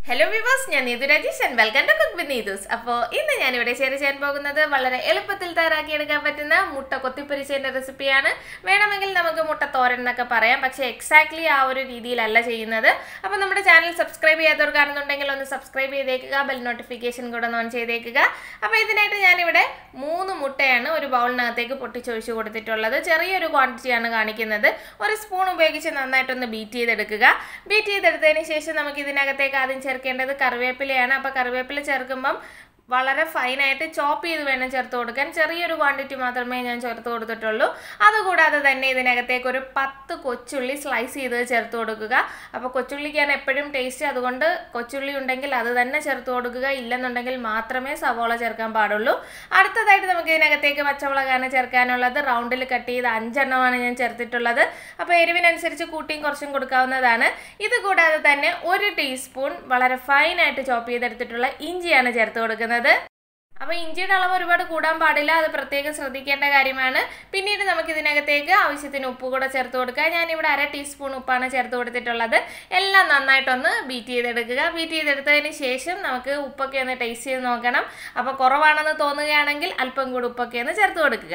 hello viewers ഞാൻ Neethu Rajesh and welcome to cook with Neethu's അപ്പോൾ ഇന്ന് ഞാനിവിടെ ഷെയർ ചെയ്യാൻ പോകുന്നത് വളരെ എളുപ്പത്തിൽ തയ്യാറാക്കിയെടുക്കാൻ പറ്റുന്ന മുട്ട കൊത്തിപ്പൊരിച്ചതിൻ്റെ റെസിപ്പിയാണ് വേണമെങ്കിൽ നമുക്ക് മുട്ട തോരൻ എന്നൊക്കെ പറയാം പക്ഷേ എക്സാക്ട്ലി ആ ഒരു രീതിയിലല്ല ചെയ്യുന്നത് അപ്പോൾ നമ്മുടെ ചാനൽ സബ്സ്ക്രൈബ് ചെയ്യാത്തവർക്കാണെന്നുണ്ടെങ്കിൽ ഒന്ന് സബ്സ്ക്രൈബ് ചെയ്തേക്കുക ബെൽ നോട്ടിഫിക്കേഷൻ കൂടെ ഒന്ന് ഓൺ ചെയ്തേക്കുക അപ്പോൾ ഇതിനായിട്ട് ഞാനിവിടെ മൂന്ന് മുട്ടയാണ് ഒരു ബൗളിനകത്തേക്ക് പൊട്ടിച്ചൊഴിച്ച് കൊടുത്തിട്ടുള്ളത് ചെറിയൊരു ക്വാണ്ടിറ്റിയാണ് കാണിക്കുന്നത് ഒരു സ്പൂൺ ഉപയോഗിച്ച് നന്നായിട്ടൊന്ന് ബീറ്റ് ചെയ്തെടുക്കുക ബീറ്റ് ചെയ്തെടുത്തതിന് ശേഷം നമുക്ക് ഇതിനകത്തേക്ക് ആദ്യം ചേർക്കേണ്ടത് കറിവേപ്പിലയാണ് അപ്പോൾ കറിവേപ്പില ചേർക്കുമ്പം വളരെ ഫൈനായിട്ട് ചോപ്പ് ചെയ്ത് വേണം ചേർത്ത് കൊടുക്കാൻ ചെറിയൊരു ക്വാണ്ടിറ്റി മാത്രമേ ഞാൻ ചേർത്ത് കൊടുത്തിട്ടുള്ളൂ അതുകൂടാതെ തന്നെ ഇതിനകത്തേക്ക് ഒരു പത്ത് കൊച്ചുള്ളി സ്ലൈസ് ചെയ്ത് ചേർത്ത് കൊടുക്കുക അപ്പോൾ കൊച്ചുള്ളിക്കാണ് എപ്പോഴും ടേസ്റ്റ് അതുകൊണ്ട് കൊച്ചുള്ളി ഉണ്ടെങ്കിൽ അത് തന്നെ ചേർത്ത് കൊടുക്കുക ഇല്ലെന്നുണ്ടെങ്കിൽ മാത്രമേ സവോള ചേർക്കാൻ പാടുള്ളൂ അടുത്തതായിട്ട് നമുക്ക് ഇതിനകത്തേക്ക് പച്ചമുളകാണ് ചേർക്കാനുള്ളത് റൗണ്ടിൽ കട്ട് ചെയ്ത് അഞ്ചെണ്ണമാണ് ഞാൻ ചേർത്തിട്ടുള്ളത് അപ്പോൾ എരിവിനനുസരിച്ച് കൂട്ടിയും കുറച്ചും കൊടുക്കാവുന്നതാണ് ഇത് കൂടാതെ തന്നെ ഒരു ടീസ്പൂൺ വളരെ ഫൈനായിട്ട് ചോപ്പ് ചെയ്തെടുത്തിട്ടുള്ള ഇഞ്ചിയാണ് ചേർത്ത് കൊടുക്കുന്നത് അപ്പോൾ ഇഞ്ചിയുടെ അളവ് ഒരുപാട് കൂടാൻ പാടില്ല അത് പ്രത്യേകം ശ്രദ്ധിക്കേണ്ട കാര്യമാണ് പിന്നീട് നമുക്ക് ഇതിനകത്തേക്ക് ആവശ്യത്തിന് ഉപ്പ് കൂടെ ചേർത്ത് കൊടുക്കുക ഞാനിവിടെ അര ടീസ്പൂൺ ഉപ്പാണ് ചേർത്ത് കൊടുത്തിട്ടുള്ളത് എല്ലാം നന്നായിട്ടൊന്ന് ബീറ്റ് ചെയ്തെടുക്കുക ബീറ്റ് ചെയ്തെടുത്തതിന് ശേഷം നമുക്ക് ഉപ്പൊക്കെ ഒന്ന് ടേസ്റ്റ് ചെയ്ത് നോക്കണം അപ്പോൾ കുറവാണെന്ന് തോന്നുകയാണെങ്കിൽ അല്പം കൂടി ഉപ്പൊക്കെ ഒന്ന് ചേർത്ത് കൊടുക്കുക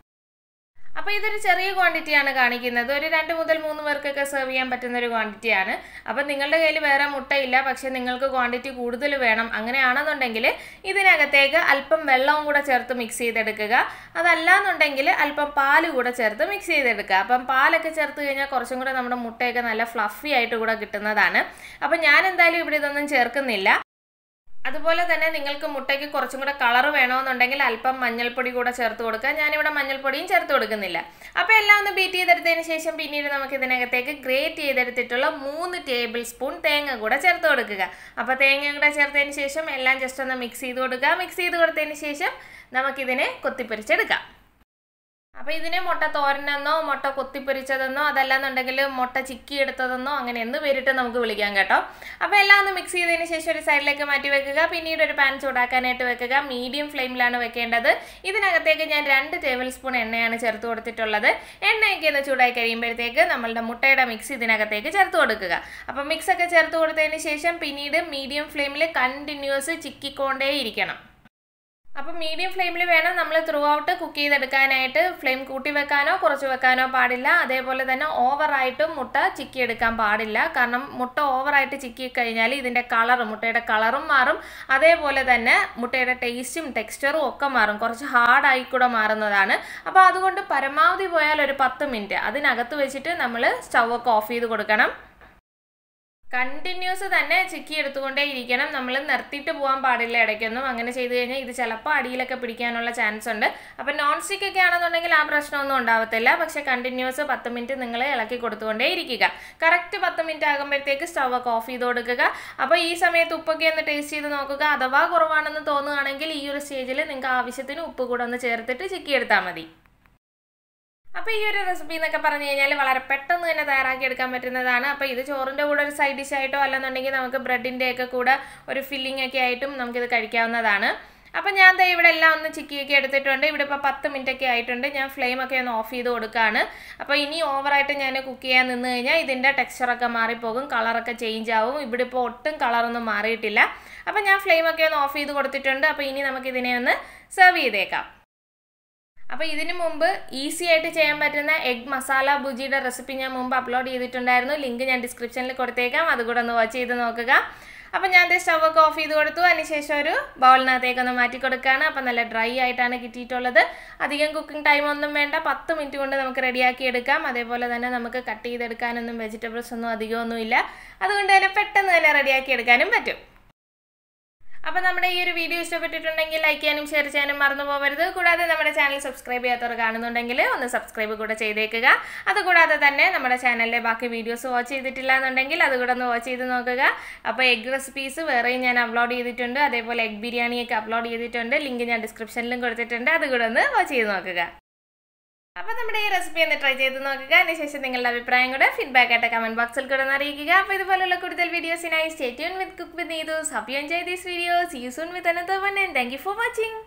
അപ്പോൾ ഇതൊരു ചെറിയ ക്വാണ്ടിറ്റിയാണ് കാണിക്കുന്നത് ഒരു രണ്ട് മുതൽ മൂന്ന് പേർക്കൊക്കെ സെർവ് ചെയ്യാൻ പറ്റുന്ന ഒരു ക്വാണ്ടിറ്റിയാണ് അപ്പോൾ നിങ്ങളുടെ കയ്യിൽ വേറെ മുട്ടയില്ല പക്ഷേ നിങ്ങൾക്ക് ക്വാണ്ടിറ്റി കൂടുതൽ വേണം അങ്ങനെയാണെന്നുണ്ടെങ്കിൽ ഇതിനകത്തേക്ക് അല്പം വെള്ളവും കൂടെ ചേർത്ത് മിക്സ് ചെയ്തെടുക്കുക അതല്ലാന്നുണ്ടെങ്കിൽ അല്പം പാല് കൂടെ ചേർത്ത് മിക്സ് ചെയ്തെടുക്കുക അപ്പം പാലൊക്കെ ചേർത്ത് കഴിഞ്ഞാൽ കുറച്ചും കൂടെ നമ്മുടെ മുട്ടയൊക്കെ നല്ല ഫ്ലഫി ആയിട്ട് കൂടെ കിട്ടുന്നതാണ് അപ്പോൾ ഞാൻ എന്തായാലും ഇവിടെ ഇതൊന്നും ചേർക്കുന്നില്ല അതുപോലെ തന്നെ നിങ്ങൾക്ക് മുട്ടയ്ക്ക് കുറച്ചും കൂടെ കളർ വേണമെന്നുണ്ടെങ്കിൽ അല്പം മഞ്ഞൾപ്പൊടി കൂടെ ചേർത്ത് കൊടുക്കുക ഞാനിവിടെ മഞ്ഞൾപ്പൊടിയും ചേർത്ത് കൊടുക്കുന്നില്ല അപ്പോൾ എല്ലാം ഒന്ന് ബീറ്റ് ചെയ്തെടുത്തതിന് ശേഷം പിന്നീട് നമുക്ക് ഇതിനകത്തേക്ക് ഗ്രേറ്റ് ചെയ്തെടുത്തിട്ടുള്ള മൂന്ന് ടേബിൾ സ്പൂൺ തേങ്ങ കൂടെ ചേർത്ത് കൊടുക്കുക അപ്പോൾ തേങ്ങ കൂടെ ചേർത്തതിന് ശേഷം എല്ലാം ജസ്റ്റ് ഒന്ന് മിക്സ് ചെയ്ത് കൊടുക്കുക മിക്സ് ചെയ്ത് കൊടുത്തതിന് ശേഷം നമുക്കിതിനെ കൊത്തിപ്പൊരിച്ചെടുക്കാം അപ്പോൾ ഇതിനെ മുട്ട തോരനെന്നോ മുട്ട കൊത്തിപ്പൊരിച്ചതെന്നോ അതല്ലാന്നുണ്ടെങ്കിൽ മുട്ട ചിക്കി എടുത്തതെന്നോ അങ്ങനെ എന്ന് പേരിട്ട് നമുക്ക് വിളിക്കാം കേട്ടോ അപ്പോൾ എല്ലാം ഒന്ന് മിക്സ് ചെയ്തതിന് ശേഷം ഒരു സൈഡിലേക്ക് മാറ്റി വെക്കുക പിന്നീട് ഒരു പാൻ ചൂടാക്കാനായിട്ട് വെക്കുക മീഡിയം ഫ്ലെയിമിലാണ് വെക്കേണ്ടത് ഇതിനകത്തേക്ക് ഞാൻ രണ്ട് ടേബിൾ സ്പൂൺ എണ്ണയാണ് ചേർത്ത് കൊടുത്തിട്ടുള്ളത് എണ്ണയൊക്കെ ഒന്ന് ചൂടായി കഴിയുമ്പോഴത്തേക്ക് നമ്മളുടെ മുട്ടയുടെ മിക്സ് ഇതിനകത്തേക്ക് ചേർത്ത് കൊടുക്കുക അപ്പോൾ മിക്സ് ഒക്കെ ചേർത്ത് കൊടുത്തതിന് ശേഷം പിന്നീട് മീഡിയം ഫ്ലെയിമിൽ കണ്ടിന്യൂസ് ചിക്കിക്കൊണ്ടേ ഇരിക്കണം അപ്പം മീഡിയം ഫ്ലെയിമിൽ വേണം നമ്മൾ ത്രൂ ഔട്ട് കുക്ക് ചെയ്തെടുക്കാനായിട്ട് ഫ്ലെയിം കൂട്ടി വെക്കാനോ കുറച്ച് വെക്കാനോ പാടില്ല അതേപോലെ തന്നെ ഓവറായിട്ടും മുട്ട ചിക്കി എടുക്കാൻ പാടില്ല കാരണം മുട്ട ഓവറായിട്ട് ചിക്കി കഴിഞ്ഞാൽ ഇതിൻ്റെ കളർ മുട്ടയുടെ കളറും മാറും അതേപോലെ തന്നെ മുട്ടയുടെ ടേസ്റ്റും ടെക്സ്ചറും ഒക്കെ മാറും കുറച്ച് ഹാർഡായി കൂടെ മാറുന്നതാണ് അപ്പോൾ അതുകൊണ്ട് പരമാവധി പോയാൽ ഒരു പത്ത് മിനിറ്റ് അതിനകത്ത് വെച്ചിട്ട് നമ്മൾ സ്റ്റൗ ഒക്കെ ഓഫ് ചെയ്ത് കൊടുക്കണം കണ്ടിന്യൂസ് തന്നെ ചിക്കി എടുത്തുകൊണ്ടേ ഇരിക്കണം നമ്മൾ നിർത്തിയിട്ട് പോകാൻ പാടില്ല ഇടയ്ക്കൊന്നും അങ്ങനെ ചെയ്തു കഴിഞ്ഞാൽ ഇത് ചിലപ്പോൾ അടിയിലൊക്കെ പിടിക്കാനുള്ള ചാൻസ് ഉണ്ട് അപ്പം നോൺ സ്റ്റിക്ക് ഒക്കെ ആണെന്നുണ്ടെങ്കിൽ ആ പ്രശ്നമൊന്നും ഉണ്ടാവത്തില്ല പക്ഷേ കണ്ടിന്യൂസ് പത്ത് മിനിറ്റ് നിങ്ങൾ ഇളക്കി കൊടുത്തുകൊണ്ടേ ഇരിക്കുക കറക്റ്റ് പത്ത് മിനിറ്റ് ആകുമ്പോഴത്തേക്ക് സ്റ്റവ് ഒക്കെ ഓഫ് ചെയ്ത് കൊടുക്കുക അപ്പോൾ ഈ സമയത്ത് ഉപ്പൊക്കെ ഒന്ന് ടേസ്റ്റ് ചെയ്ത് നോക്കുക അഥവാ കുറവാണെന്ന് തോന്നുകയാണെങ്കിൽ ഈ ഒരു സ്റ്റേജിൽ നിങ്ങൾക്ക് ആവശ്യത്തിന് ഉപ്പ് കൂടെ ഒന്ന് ചേർത്തിട്ട് ചിക്കി എടുത്താൽ മതി അപ്പോൾ ഈ ഒരു റെസിപ്പി എന്നൊക്കെ പറഞ്ഞു കഴിഞ്ഞാൽ വളരെ പെട്ടെന്ന് തന്നെ തയ്യാറാക്കി എടുക്കാൻ പറ്റുന്നതാണ് അപ്പോൾ ഇത് ചോറിൻ്റെ കൂടെ ഒരു സൈഡ് ഡിഷ് ആയിട്ടോ അല്ലെന്നുണ്ടെങ്കിൽ നമുക്ക് ബ്രെഡിൻ്റെ ഒക്കെ കൂടെ ഒരു ഫില്ലിംഗ് ഒക്കെ ആയിട്ടും നമുക്കിത് കഴിക്കാവുന്നതാണ് അപ്പോൾ ഞാൻ ദേ ഇവിടെ എല്ലാം ഒന്ന് ചിക്കിയൊക്കെ എടുത്തിട്ടുണ്ട് ഇവിടെ ഇപ്പോൾ പത്ത് മിനിറ്റ് ഒക്കെ ആയിട്ടുണ്ട് ഞാൻ ഫ്ലെയിം ഒക്കെ ഒന്ന് ഓഫ് ചെയ്ത് കൊടുക്കുകയാണ് അപ്പോൾ ഇനി ഓവറായിട്ട് ഞാൻ കുക്ക് ചെയ്യാൻ നിന്ന് കഴിഞ്ഞാൽ ഇതിൻ്റെ ടെക്സ്ചറൊക്കെ മാറിപ്പോകും കളറൊക്കെ ചേഞ്ച് ആവും ഇവിടെ ഇപ്പോൾ ഒട്ടും കളറൊന്നും മാറിയിട്ടില്ല അപ്പോൾ ഞാൻ ഫ്ലെയിം ഒക്കെ ഒന്ന് ഓഫ് ചെയ്ത് കൊടുത്തിട്ടുണ്ട് അപ്പോൾ ഇനി നമുക്കിതിനെ ഒന്ന് സെർവ് ചെയ്തേക്കാം അപ്പോൾ ഇതിനു മുമ്പ് ഈസി ആയിട്ട് ചെയ്യാൻ പറ്റുന്ന എഗ് മസാല ബുജിയുടെ റെസിപ്പി ഞാൻ മുമ്പ് അപ്ലോഡ് ചെയ്തിട്ടുണ്ടായിരുന്നു ലിങ്ക് ഞാൻ ഡിസ്ക്രിപ്ഷനിൽ കൊടുത്തേക്കാം അതുകൂടെ ഒന്ന് വാച്ച് ചെയ്ത് നോക്കുക അപ്പോൾ ഞാൻ സ്റ്റവ് ഒക്കെ ഓഫ് ചെയ്ത് കൊടുത്തു അതിനുശേഷം ഒരു ബൗളിനകത്തേക്ക് ഒന്ന് മാറ്റി കൊടുക്കുകയാണ് അപ്പോൾ നല്ല ഡ്രൈ ആയിട്ടാണ് കിട്ടിയിട്ടുള്ളത് അധികം കുക്കിംഗ് ടൈം ഒന്നും വേണ്ട പത്ത് മിനിറ്റ് കൊണ്ട് നമുക്ക് റെഡിയാക്കി എടുക്കാം അതേപോലെ തന്നെ നമുക്ക് കട്ട് ചെയ്തെടുക്കാനൊന്നും വെജിറ്റബിൾസ് ഒന്നും അധികമൊന്നുമില്ല അതുകൊണ്ട് തന്നെ പെട്ടെന്ന് തന്നെ റെഡിയാക്കി എടുക്കാനും പറ്റും അപ്പോൾ നമ്മുടെ ഈ ഒരു വീഡിയോ ഇഷ്ടപ്പെട്ടിട്ടുണ്ടെങ്കിൽ ലൈക്ക് ചെയ്യാനും ഷെയർ ചെയ്യാനും മറന്നു പോകരുത് കൂടാതെ നമ്മുടെ ചാനൽ സബ്സ്ക്രൈബ് ചെയ്യാത്തവർ കാണുന്നുണ്ടെങ്കിൽ ഒന്ന് സബ്സ്ക്രൈബ് കൂടെ ചെയ്തേക്കുക അതുകൂടാതെ തന്നെ നമ്മുടെ ചാനലിലെ ബാക്കി വീഡിയോസ് വാച്ച് ചെയ്തിട്ടില്ല എന്നുണ്ടെങ്കിൽ അതുകൂടെ ഒന്ന് വാച്ച് ചെയ്ത് നോക്കുക അപ്പോൾ എഗ് റെസിപ്പീസ് വേറെയും ഞാൻ അപ്ലോഡ് ചെയ്തിട്ടുണ്ട് അതേപോലെ എഗ് ബിരിയാണിയൊക്കെ അപ്ലോഡ് ചെയ്തിട്ടുണ്ട് ലിങ്ക് ഞാൻ ഡിസ്ക്രിപ്ഷനിലും കൊടുത്തിട്ടുണ്ട് അതുകൂടെ ഒന്ന് വാച്ച് ചെയ്ത് നോക്കുക അപ്പോൾ നമ്മുടെ ഈ റെസിപ്പി ഒന്ന് ട്രൈ ചെയ്ത് നോക്കുക അതിനുശേഷം നിങ്ങളുടെ അഭിപ്രായം കൂടെ ഫീഡ്ബാക്ക് ആയിട്ട് കമന്റ് ബോക്സിൽ കൂടെ ഒന്ന് അറിയിക്കുക അപ്പോൾ ഇതുപോലുള്ള കൂടുതൽ വീഡിയോസിനായി stay tune with cook with Neethu's hope you enjoy these videos you soon with another one and thank you for watching